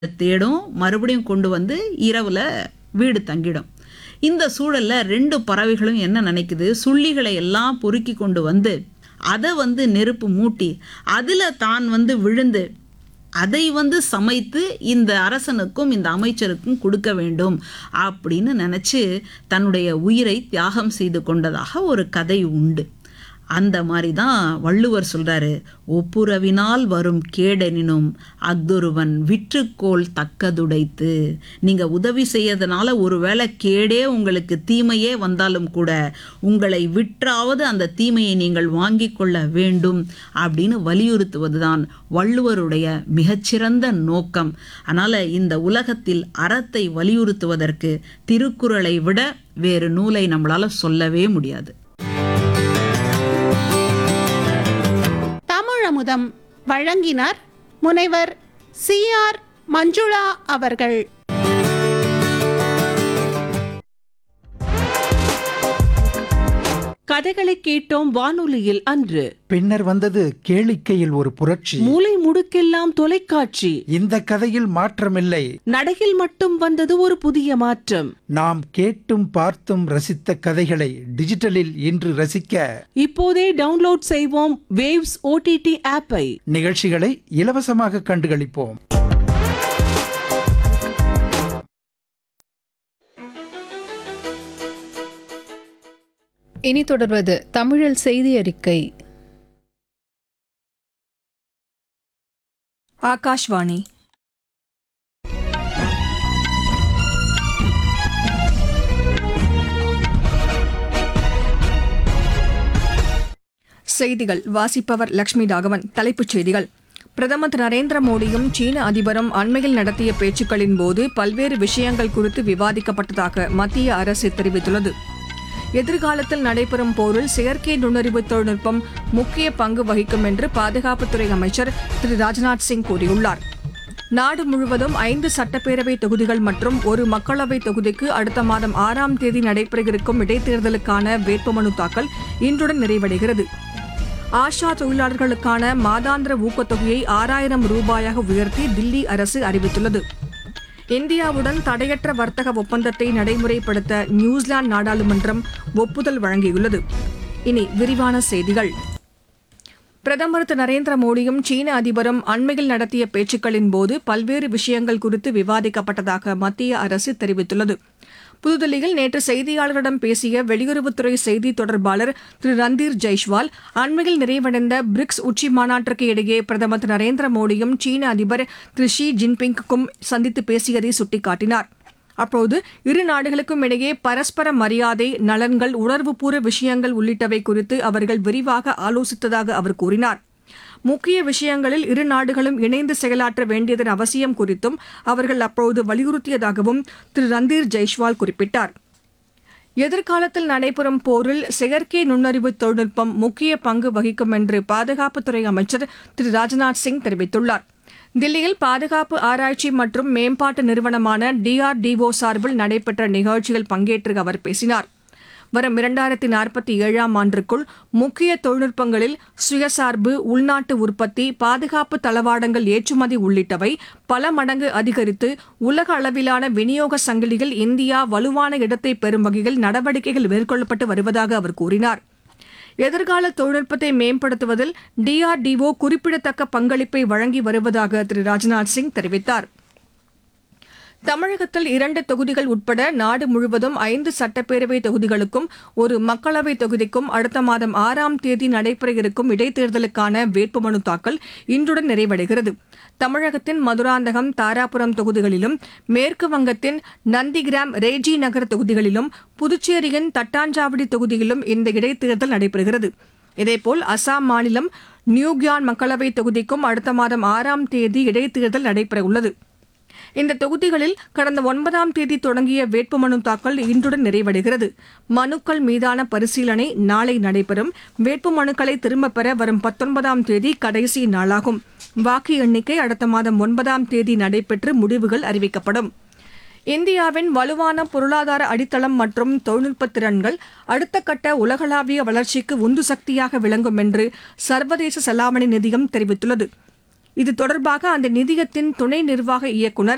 தேடும் மறுபடியும் கொண்டு வந்து இரவுல வீடு தங்கிடும் இந்த சூழல்ல ரெண்டு பறவைகளும் என்ன நினைக்குது சுள்ளிகளை எல்லாம் பொறுக்கி கொண்டு வந்து அதை வந்து நெருப்பு மூட்டி அதில் தான் வந்து விழுந்து அதை வந்து சமைத்து இந்த அரசனுக்கும் இந்த அமைச்சருக்கும் கொடுக்க வேண்டும் அப்படின்னு நினச்சி தன்னுடைய உயிரை தியாகம் செய்து கொண்டதாக ஒரு கதை உண்டு அந்த மாதிரி தான் வள்ளுவர் சொல்றாரு ஒப்புரவினால் வரும் கேடெனினும் அஃதொருவன் விற்றுக்கோள் தக்கதுடைத்து நீங்க உதவி செய்யறதுனால ஒருவேளை கேடே உங்களுக்கு தீமையே வந்தாலும் கூட உங்களை விற்றாவது அந்த தீமையை நீங்கள் வாங்கிக் கொள்ள வேண்டும் அப்படின்னு வலியுறுத்துவதுதான் வள்ளுவருடைய மிகச்சிறந்த நோக்கம் அதனால இந்த உலகத்தில் அறத்தை வலியுறுத்துவதற்கு திருக்குறளை விட வேறு நூலை நம்மளால சொல்லவே முடியாது தமிழமுதம் வழங்கினார் முனைவர் சி ஆர் மஞ்சுளா அவர்கள் கதைகளை கேட்டோம் வானொலியில் அன்று பின்னர் வந்தது கேளிக்கையில் ஒரு புரட்சி மூலை முடுக்கெல்லாம் தொலைக்காட்சி இந்த கதையில் மாற்றமில்லை நடையில் மட்டும் வந்தது ஒரு புதிய மாற்றம் நாம் கேட்டும் பார்த்தும் ரசித்த கதைகளை டிஜிட்டலில் இன்று ரசிக்க இப்போதே டவுன்லோட் செய்வோம் வேவ்ஸ் ஓடிடி ஆப்பை நிகழ்ச்சிகளை இலவசமாக கண்டுகளிப்போம் இனி தொடர்வது தமிழில் செய்தி அறிக்கை ஆகாஷ்வாணி செய்திகள் வாசிப்பவர் லட்சுமி ராகவன் தலைப்புச் செய்திகள் பிரதமர் திரு நரேந்திர மோடியும் சீன அதிபரும் அண்மையில் நடத்திய பேச்சுக்களின் போது பல்வேறு விஷயங்கள் குறித்து விவாதிக்கப்பட்டதாக மத்திய அரசு தெரிவித்துள்ளது எதிர்காலத்தில் நடைபெறும் போரில் செயற்கை நுண்ணறிவு தொழில்நுட்பம் முக்கிய பங்கு வகிக்கும் என்று பாதுகாப்புத்துறை அமைச்சர் திரு ராஜ்நாத் சிங் கூறியுள்ளார் நாடு முழுவதும் ஐந்து சட்டப்பேரவை தொகுதிகள் மற்றும் ஒரு மக்களவை தொகுதிக்கு அடுத்த மாதம் ஆறாம் தேதி நடைபெற இருக்கும் இடைத்தேர்தலுக்கான வேட்புமனு தாக்கல் இன்றுடன் நிறைவடைகிறது ஆஷா தொழிலாளர்களுக்கான மாதாந்திர ஊக்கத்தொகையை ஆறாயிரம் ரூபாயாக உயர்த்தி தில்லி அரசு அறிவித்துள்ளது இந்தியாவுடன் தடையற்ற வர்த்தக ஒப்பந்தத்தை நடைமுறைப்படுத்த நியூசிலாந்து நாடாளுமன்றம் ஒப்புதல் வழங்கியுள்ளது இனி விரிவான செய்திகள் பிரதமர் திரு நரேந்திர மோடியும் சீன அதிபரும் அண்மையில் நடத்திய பேச்சுக்களின் போது பல்வேறு விஷயங்கள் குறித்து விவாதிக்கப்பட்டதாக மத்திய அரசு தெரிவித்துள்ளது புதுதில்லியில் நேற்று செய்தியாளர்களிடம் பேசிய வெளியுறவுத்துறை செய்தி தொடர்பாளர் திரு ரந்தீர் ஜெய்ஷ்வால் அண்மையில் நிறைவடைந்த பிரிக்ஸ் உச்சி மாநாட்டிற்கு இடையே பிரதமர் திரு நரேந்திர மோடியும் சீன அதிபர் திரு ஷி ஜின்பிங்குக்கும் சந்தித்து பேசியதை சுட்டிக்காட்டினார் அப்போது இரு நாடுகளுக்கும் இடையே பரஸ்பர மரியாதை நலன்கள் உணர்வுபூர்வ விஷயங்கள் உள்ளிட்டவை குறித்து அவர்கள் விரிவாக ஆலோசித்ததாக அவர் கூறினார் முக்கிய விஷயங்களில் இரு நாடுகளும் இணைந்து செயலாற்ற வேண்டியதன் அவசியம் குறித்தும் அவர்கள் அப்போது வலியுறுத்தியதாகவும் திரு ரந்தீர் ஜெய்ஷ்வால் குறிப்பிட்டார் எதிர்காலத்தில் நடைபெறும் போரில் செயற்கை நுண்ணறிவு தொழில்நுட்பம் முக்கிய பங்கு வகிக்கும் என்று பாதுகாப்புத்துறை அமைச்சர் திரு ராஜ்நாத் சிங் தெரிவித்துள்ளார் தில்லியில் பாதுகாப்பு ஆராய்ச்சி மற்றும் மேம்பாட்டு நிறுவனமான டிஆர்டிஓ சார்பில் நடைபெற்ற நிகழ்ச்சியில் பங்கேற்று அவர் பேசினார் வரும் இரண்டாயிரத்தி நாற்பத்தி ஏழாம் ஆண்டிற்குள் முக்கிய தொழில்நுட்பங்களில் சுயசார்பு உள்நாட்டு உற்பத்தி பாதுகாப்பு தளவாடங்கள் ஏற்றுமதி உள்ளிட்டவை பல மடங்கு அதிகரித்து உலக அளவிலான விநியோக சங்கிலியில் இந்தியா வலுவான இடத்தை பெறும் வகையில் நடவடிக்கைகள் மேற்கொள்ளப்பட்டு வருவதாக அவர் கூறினார் எதிர்கால தொழில்நுட்பத்தை மேம்படுத்துவதில் டிஆர்டிஓ குறிப்பிடத்தக்க பங்களிப்பை வழங்கி வருவதாக திரு ராஜ்நாத் சிங் தெரிவித்தார் தமிழகத்தில் இரண்டு தொகுதிகள் உட்பட நாடு முழுவதும் ஐந்து சட்டப்பேரவை தொகுதிகளுக்கும் ஒரு மக்களவை தொகுதிக்கும் அடுத்த மாதம் ஆறாம் தேதி நடைபெற இருக்கும் இடைத்தேர்தலுக்கான வேட்புமனு தாக்கல் இன்றுடன் நிறைவடைகிறது தமிழகத்தின் மதுராந்தகம் தாராபுரம் தொகுதிகளிலும் மேற்கு வங்கத்தின் நந்திகிராம் ரேஜி நகர் தொகுதிகளிலும் புதுச்சேரியின் தட்டாஞ்சாவடி தொகுதியிலும் இந்த இடைத்தேர்தல் நடைபெறுகிறது இதேபோல் அசாம் மாநிலம் நியூகியான் மக்களவை தொகுதிக்கும் அடுத்த மாதம் ஆறாம் தேதி இடைத்தேர்தல் நடைபெறவுள்ளது இந்த தொகுதிகளில் கடந்த ஒன்பதாம் தேதி தொடங்கிய வேட்புமனு தாக்கல் இன்றுடன் நிறைவடைகிறது மனுக்கள் மீதான பரிசீலனை நாளை நடைபெறும் வேட்புமனுக்களை திரும்பப் பெற வரும் பத்தொன்பதாம் தேதி கடைசி நாளாகும் வாக்கு எண்ணிக்கை அடுத்த மாதம் ஒன்பதாம் தேதி நடைபெற்று முடிவுகள் அறிவிக்கப்படும் இந்தியாவின் வலுவான பொருளாதார அடித்தளம் மற்றும் தொழில்நுட்ப திறன்கள் அடுத்த கட்ட உலகளாவிய வளர்ச்சிக்கு உந்து சக்தியாக விளங்கும் என்று சர்வதேச செலாவணி நிதியம் தெரிவித்துள்ளது இது தொடர்பாக அந்த நிதியத்தின் துணை நிர்வாக இயக்குநர்